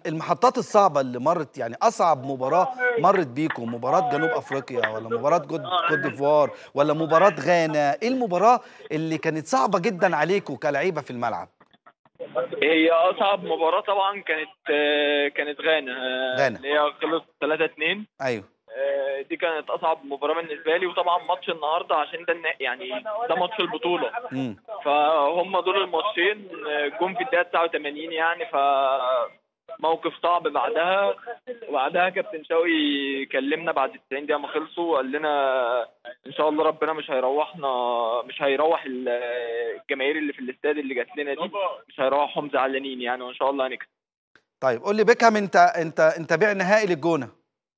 المحطات الصعبه اللي مرت يعني اصعب مباراه مرت بيكم مباراه جنوب افريقيا ولا مباراه كوت كوت ديفوار ولا مباراه غانا ايه المباراه اللي كانت صعبه جدا عليكم كلعيبه في الملعب هي اصعب مباراه طبعا كانت آه، كانت غانا آه، غانا. اللي هي خلص 3 2 ايوه دي كانت اصعب مباراه بالنسبه لي وطبعا ماتش النهارده عشان ده النا- يعني ده ماتش البطوله امم فهم دول الماتشين آه، جم في الدقيقه 89 يعني ف موقف صعب بعدها وبعدها كابتن شوقي كلمنا بعد ال 90 دقيقه ما خلصوا وقال لنا ان شاء الله ربنا مش هيروحنا مش هيروح ال- الجماهير اللي في الاستاد اللي جات لنا دي مش هيروحهم زعلانين يعني وان شاء الله هنكسب طيب قول لي بيكهام انت انت انت بيع نهائي للجونه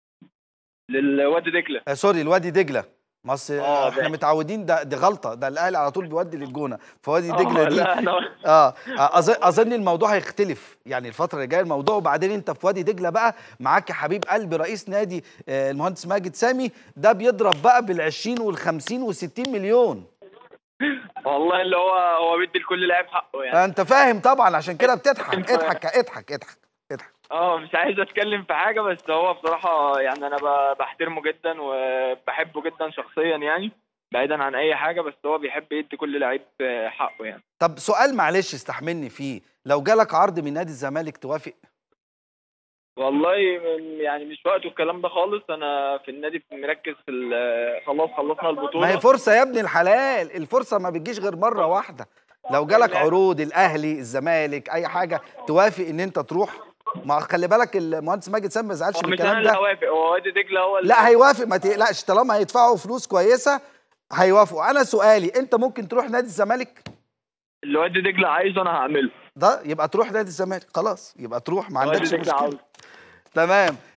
للواد دكله آه سوري الوادي دجله ما أصل آه، احنا بقى. متعودين ده دي غلطه ده الاهلي على طول بيودي للجونه فوادي دجله آه، دي لا انا اه اظن اظن الموضوع هيختلف يعني الفتره اللي جايه الموضوع وبعدين انت في وادي دجله بقى معاك يا حبيب قلبي رئيس نادي آه، المهندس ماجد سامي ده بيضرب بقى بال20 وال50 و60 مليون والله اللي هو هو بيدي لكل لاعب حقه يعني انت فاهم طبعا عشان كده بتضحك أنت- اضحك اضحك اضحك اضحك اه مش عايز اتكلم في حاجه بس هو بصراحه يعني انا ب- بحترمه جدا وبحبه جدا شخصيا يعني بعيدا عن اي حاجه بس هو بيحب يدي كل لعيب حقه يعني طب سؤال معلش استحملني فيه لو جالك عرض من نادي الزمالك توافق والله من- يعني مش وقته الكلام ده خالص انا في النادي مركز في ال- خلاص خلصنا البطوله ما هي فرصه يا ابن الحلال الفرصه ما بتجيش غير مره واحده لو جالك عروض الاهلي الزمالك اي حاجه توافق ان انت تروح ما خلي بالك المهندس ماجد سامي ما يزعلش هو من مش انا الكلام اللي ده هوافق هو وادي دجله هو اللي لا هيوافق ما تقلقش طالما هيدفعوا فلوس كويسه هيوافقوا انا سؤالي انت ممكن تروح نادي الزمالك اللي وادي دجله عايزه انا هعمله ده يبقى تروح نادي الزمالك خلاص يبقى تروح ما وادي عندكش دجله مشكله عاوز تمام